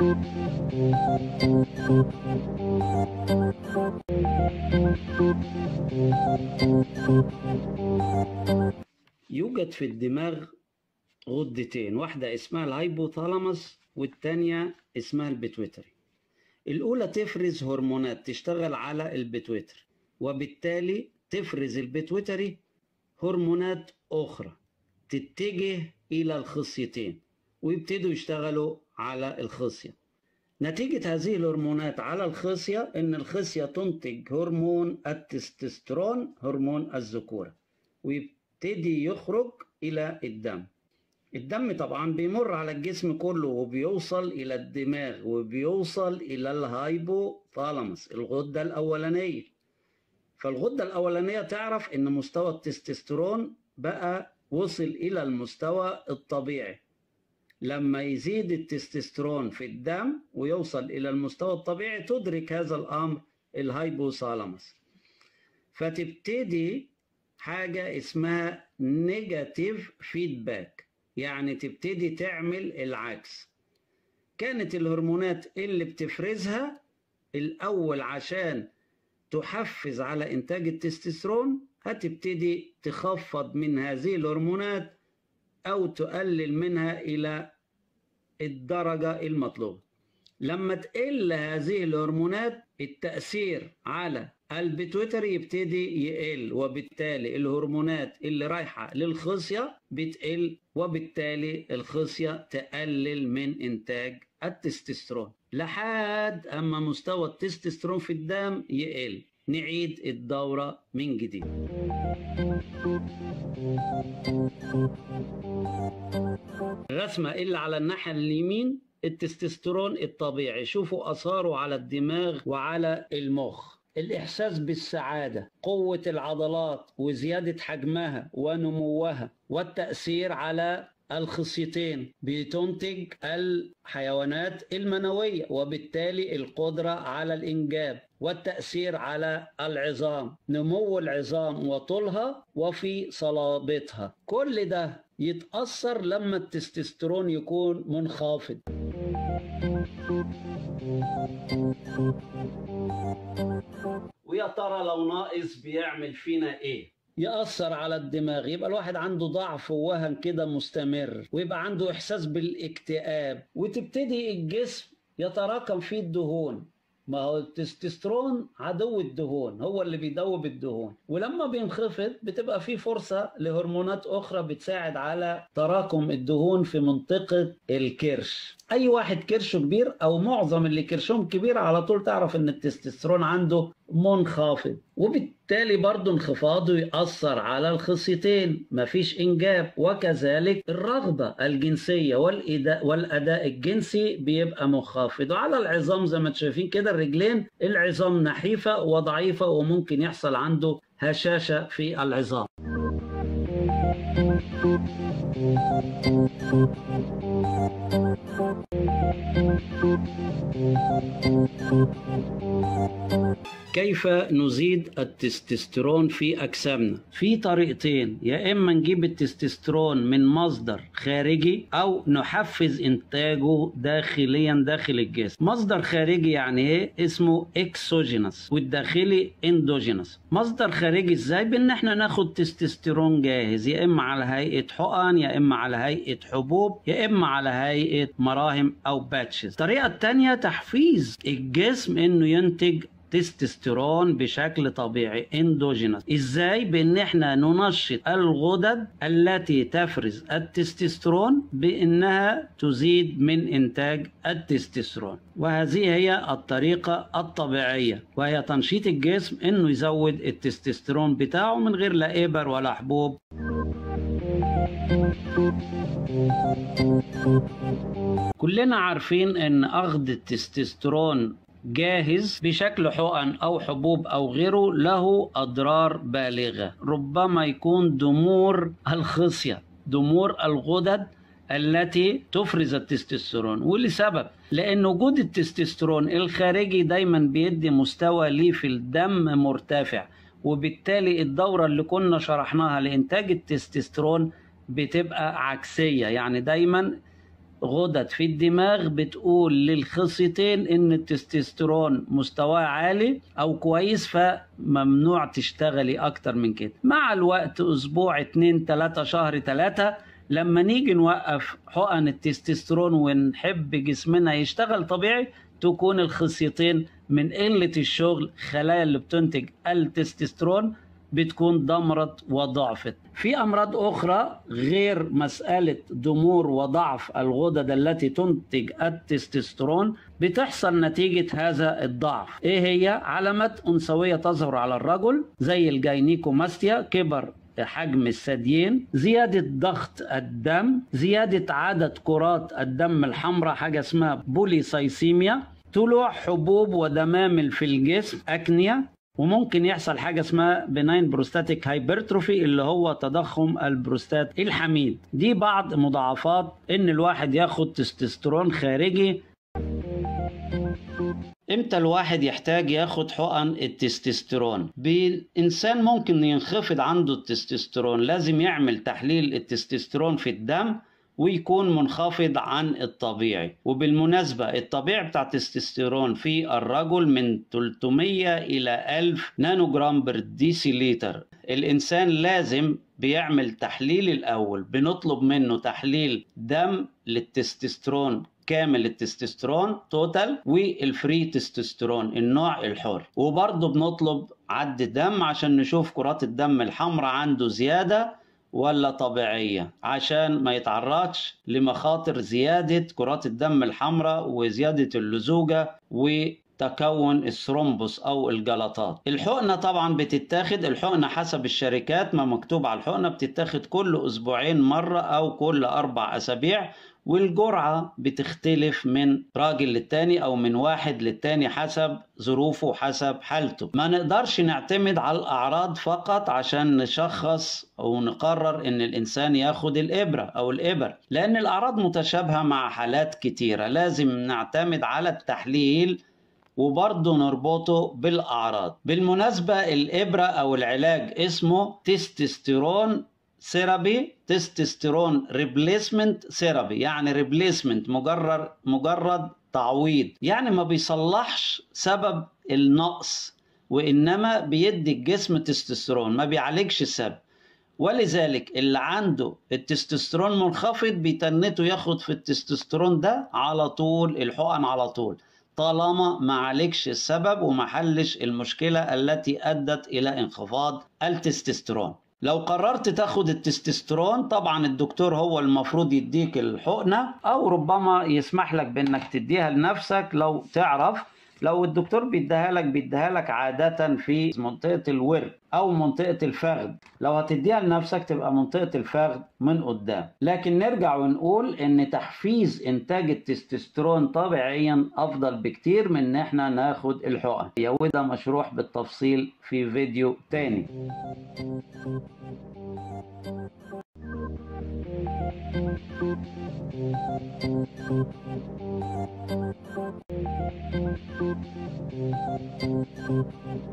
يوجد في الدماغ غدتين واحدة اسمها الهايبوثالاموس والتانية اسمها البيتويتري الأولى تفرز هرمونات تشتغل على البيتويتري وبالتالي تفرز البيتويتري هرمونات أخرى تتجه إلى الخصيتين ويبتدوا يشتغلوا على الخصية نتيجة هذه الهرمونات على الخصية إن الخصية تنتج هرمون التستوستيرون هرمون الذكورة ويبتدي يخرج إلى الدم الدم طبعا بيمر على الجسم كله وبيوصل إلى الدماغ وبيوصل إلى الهايبوثالاموس الغدة الأولانية فالغدة الأولانية تعرف إن مستوى التستوستيرون بقى وصل إلى المستوى الطبيعي لما يزيد التستوستيرون في الدم ويوصل إلى المستوى الطبيعي تدرك هذا الأمر الهايبوثالاموس فتبتدي حاجة اسمها نيجاتيف فيدباك يعني تبتدي تعمل العكس كانت الهرمونات اللي بتفرزها الأول عشان تحفز على إنتاج التستوستيرون هتبتدي تخفض من هذه الهرمونات أو تقلل منها إلى الدرجة المطلوبة لما تقل هذه الهرمونات التأثير على البيتويتري يبتدي يقل وبالتالي الهرمونات اللي رايحة للخصية بتقل وبالتالي الخصية تقلل من إنتاج التستوستيرون لحد أما مستوى التستوستيرون في الدم يقل نعيد الدورة من جديد الرسمة اللي على الناحية اليمين التستوستيرون الطبيعي شوفوا أثاره على الدماغ وعلى المخ الإحساس بالسعادة قوة العضلات وزيادة حجمها ونموها والتأثير على الخصيتين بتنتج الحيوانات المنوية وبالتالي القدرة على الإنجاب والتأثير على العظام نمو العظام وطولها وفي صلابتها كل ده يتأثر لما التستوستيرون يكون منخفض ويا ترى لو ناقص بيعمل فينا ايه يأثر على الدماغ يبقى الواحد عنده ضعف ووهن كده مستمر ويبقى عنده إحساس بالاكتئاب وتبتدي الجسم يتراكم فيه الدهون ما هو التستوستيرون عدو الدهون هو اللي بيدوب الدهون ولما بينخفض بتبقى في فرصة لهرمونات أخرى بتساعد على تراكم الدهون في منطقة الكرش أي واحد كرشه كبير أو معظم اللي كرشهم كبير على طول تعرف إن التستوستيرون عنده منخفض وبالتالي برضه انخفاضه يأثر على الخصيتين مفيش إنجاب وكذلك الرغبة الجنسية والإداء والأداء الجنسي بيبقى منخفض وعلى العظام زي ما انتم شايفين كده الرجلين العظام نحيفة وضعيفة وممكن يحصل عنده هشاشة في العظام كيف نزيد التستوستيرون في أجسامنا؟ في طريقتين يا إما نجيب التستوستيرون من مصدر خارجي أو نحفز إنتاجه داخليا داخل الجسم. مصدر خارجي يعني إيه؟ اسمه إكسوجينس والداخلي إندوجينس. مصدر خارجي إزاي؟ بإن إحنا ناخد تستوستيرون جاهز يا إما على هيئة حقن يا إما على هيئة حبوب يا إما على هيئة مراهم أو باتشز. الطريقة الثانية تحفيز الجسم إنه ينتج تستوستيرون بشكل طبيعي اندوجينس ازاي بان احنا ننشط الغدد التي تفرز التستوستيرون بانها تزيد من انتاج التستوستيرون وهذه هي الطريقة الطبيعية وهي تنشيط الجسم انه يزود التستوستيرون بتاعه من غير لا ابر ولا حبوب كلنا عارفين ان اخذ التستوستيرون جاهز بشكل حقن او حبوب او غيره له اضرار بالغه ربما يكون ضمور الخصيه ضمور الغدد التي تفرز التستوستيرون ولسبب لان وجود التستوستيرون الخارجي دايما بيدي مستوى ليه في الدم مرتفع وبالتالي الدوره اللي كنا شرحناها لانتاج التستوستيرون بتبقى عكسيه يعني دايما غدد في الدماغ بتقول للخصيتين ان التستوستيرون مستواه عالي او كويس فممنوع تشتغلي اكتر من كده مع الوقت اسبوع اتنين تلاتة شهر تلاتة لما نيجي نوقف حقن التستوستيرون ونحب جسمنا يشتغل طبيعي تكون الخصيتين من قلة الشغل خلايا اللي بتنتج التستوستيرون بتكون ضمرت وضعفت في أمراض أخرى غير مسألة ضمور وضعف الغدد التي تنتج التستوستيرون بتحصل نتيجة هذا الضعف إيه هي؟ علامات أنثوية تظهر على الرجل زي الجاينيكوماستيا كبر حجم الثديين زيادة ضغط الدم زيادة عدد كرات الدم الحمراء حاجة اسمها بوليسايسيميا طلوع حبوب ودمامل في الجسم أكنيا وممكن يحصل حاجة اسمها بناين بروستاتيك هايبرتروفي اللي هو تضخم البروستات الحميد دي بعض مضاعفات ان الواحد ياخد تستوستيرون خارجي امتى الواحد يحتاج ياخد حقن التستوستيرون بالانسان ممكن ينخفض عنده التستوستيرون لازم يعمل تحليل التستوستيرون في الدم ويكون منخفض عن الطبيعي وبالمناسبة الطبيعي بتاع التستوستيرون في الرجل من 300 إلى 1000 نانو جرام بر ديسيليتر الإنسان لازم بيعمل تحليل الأول بنطلب منه تحليل دم للتستوستيرون كامل التستوستيرون توتال والفري تستوستيرون النوع الحر وبرضه بنطلب عد دم عشان نشوف كرات الدم الحمراء عنده زياده ولا طبيعية عشان ما يتعرضش لمخاطر زيادة كرات الدم الحمراء وزيادة اللزوجة وتكون الثرومبوس أو الجلطات الحقنة طبعا بتتاخد الحقنة حسب الشركات ما مكتوب على الحقنة بتتاخد كل أسبوعين مرة أو كل أربع أسابيع والجرعة بتختلف من راجل للتاني أو من واحد للتاني حسب ظروفه وحسب حالته ما نقدرش نعتمد على الأعراض فقط عشان نشخص أو نقرر إن الإنسان ياخد الإبرة أو الإبر لأن الأعراض متشابهة مع حالات كتيرة لازم نعتمد على التحليل وبرضه نربطه بالأعراض بالمناسبة الإبرة أو العلاج اسمه تستوستيرون ثيرابي تستوستيرون ريبليسمنت ثيرابي يعني ريبليسمنت مجرد مجرد تعويض يعني ما بيصلحش سبب النقص وانما بيدي الجسم تستوستيرون ما بيعالجش السبب ولذلك اللي عنده التستوستيرون منخفض بيتنته ياخد في التستوستيرون ده على طول الحقن على طول طالما ما عالجش السبب وما حلش المشكلة التي أدت إلى انخفاض التستوستيرون لو قررت تاخد التستوستيرون طبعا الدكتور هو المفروض يديك الحقنة أو ربما يسمح لك بأنك تديها لنفسك لو تعرف لو الدكتور بيديها لك بيديها لك عادة في منطقة الورك أو منطقة الفخذ لو هتديها لنفسك تبقى منطقة الفخذ من قدام لكن نرجع ونقول إن تحفيز إنتاج التستوستيرون طبيعيا أفضل بكتير من إن إحنا ناخد الحقن وده مشروح بالتفصيل في فيديو تاني Thank you.